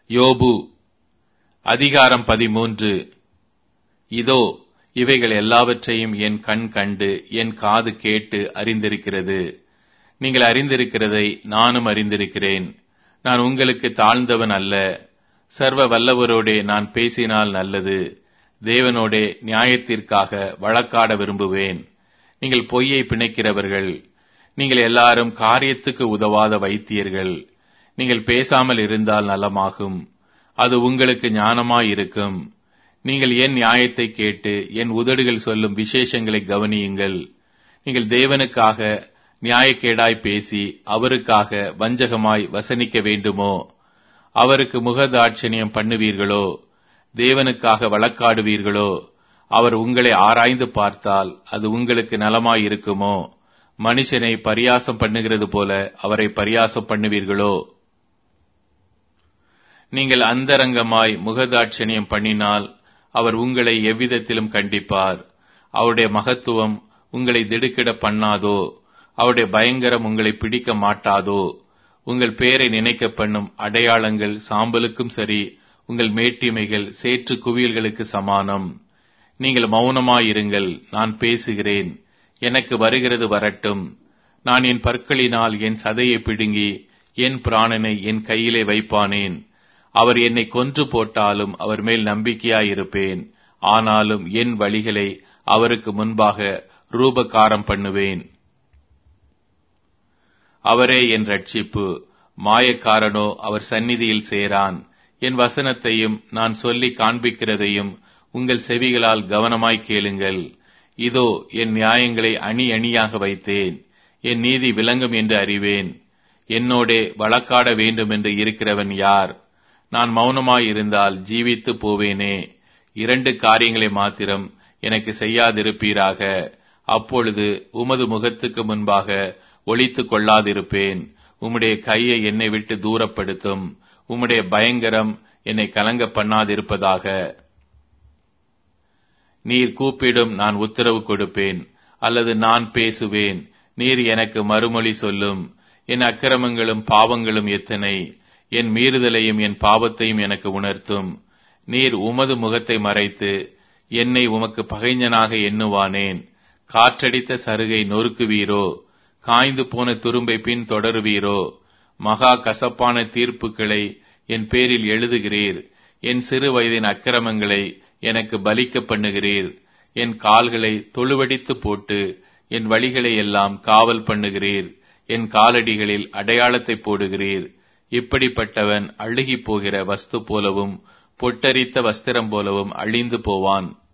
யோபு அதிகாரம் பதிமூன்று இதோ இவைகள் எல்லாவற்றையும் என் கண் கண்டு என் காது கேட்டு அறிந்திருக்கிறது நீங்கள் அறிந்திருக்கிறதை நானும் அறிந்திருக்கிறேன் நான் உங்களுக்கு தாழ்ந்தவன் அல்ல சர்வ வல்லவரோடே நான் பேசினால் நல்லது தேவனோடே நியாயத்திற்காக வழக்காட விரும்புவேன் நீங்கள் பொய்யை பிணைக்கிறவர்கள் நீங்கள் எல்லாரும் காரியத்துக்கு உதவாத வைத்தியர்கள் நீங்கள் பேசாமல் இருந்தால் நலமாகும் அது உங்களுக்கு ஞானமாயிருக்கும் நீங்கள் என் நியாயத்தை கேட்டு என் உதடுகள் சொல்லும் விசேஷங்களை கவனியுங்கள் நீங்கள் தேவனுக்காக நியாயக்கேடாய் பேசி அவருக்காக வஞ்சகமாய் வசனிக்க வேண்டுமோ அவருக்கு முகதாட்சணியம் பண்ணுவீர்களோ தேவனுக்காக வழக்காடுவீர்களோ அவர் உங்களை ஆராய்ந்து பார்த்தால் அது உங்களுக்கு நலமாயிருக்குமோ மனுஷனை பரியாசம் பண்ணுகிறது போல அவரை பரியாசம் பண்ணுவீர்களோ நீங்கள் அந்தரங்கமாய் முகதாட்சணியம் பண்ணினால் அவர் உங்களை எவ்விதத்திலும் கண்டிப்பார் அவருடைய மகத்துவம் உங்களை திடுக்கிட பண்ணாதோ அவருடைய பயங்கரம் உங்களை பிடிக்க மாட்டாதோ உங்கள் பேரை நினைக்க பண்ணும் அடையாளங்கள் சாம்பலுக்கும் சரி உங்கள் மேட்டிமைகள் சேற்று குவியல்களுக்கு சமானம் நீங்கள் மௌனமாயிருங்கள் நான் பேசுகிறேன் எனக்கு வருகிறது வரட்டும் நான் என் பற்களினால் என் சதையை பிடுங்கி என் பிராணனை என் கையிலே வைப்பானேன் அவர் என்னை கொன்று போட்டாலும் அவர் மேல் நம்பிக்கையாயிருப்பேன் ஆனாலும் என் வழிகளை அவருக்கு முன்பாக ரூபகாரம் பண்ணுவேன் அவரே என் ரட்சிப்பு மாயக்காரனோ அவர் சந்நிதியில் சேரான் என் வசனத்தையும் நான் சொல்லி காண்பிக்கிறதையும் உங்கள் செவிகளால் கவனமாய் கேளுங்கள் இதோ என் நியாயங்களை அணி அணியாக வைத்தேன் என் நீதி விளங்கும் என்று அறிவேன் என்னோடே வழக்காட வேண்டும் என்று இருக்கிறவன் யார் நான் மௌனமாயிருந்தால் ஜீவித்து போவேனே இரண்டு காரியங்களை மாத்திரம் எனக்கு செய்யாதிருப்பீராக அப்பொழுது உமது முகத்துக்கு முன்பாக ஒளித்துக் கொள்ளாதிருப்பேன் உம்முடைய கையை என்னை விட்டு தூரப்படுத்தும் உம்முடைய பயங்கரம் என்னை கலங்க பண்ணாதிருப்பதாக நீர் கூப்பிடும் நான் உத்தரவு கொடுப்பேன் அல்லது நான் பேசுவேன் நீர் எனக்கு மறுமொழி சொல்லும் என் அக்கிரமங்களும் பாவங்களும் எத்தனை என் மீறுதலையும் என் பாவத்தையும் எனக்கு உணர்த்தும் நீர் உமது முகத்தை மறைத்து என்னை உமக்கு பகைஞனாக எண்ணுவானேன் காற்றடித்த சருகை நொறுக்குவீரோ காய்ந்து போன துரும்பை பின் தொடருவீரோ மகா கசப்பான தீர்ப்புகளை என் பேரில் எழுதுகிறீர் என் சிறு வயதின் அக்கிரமங்களை எனக்கு பலிக்க பண்ணுகிறீர் என் கால்களை தொழுவடித்து போட்டு என் வழிகளை எல்லாம் காவல் பண்ணுகிறீர் என் காலடிகளில் அடையாளத்தை போடுகிறீர் இப்படிப்பட்டவன் அழுகி போகிற வஸ்து போலவும் பொட்டரித்த வஸ்திரம் போலவும் அழிந்து போவான்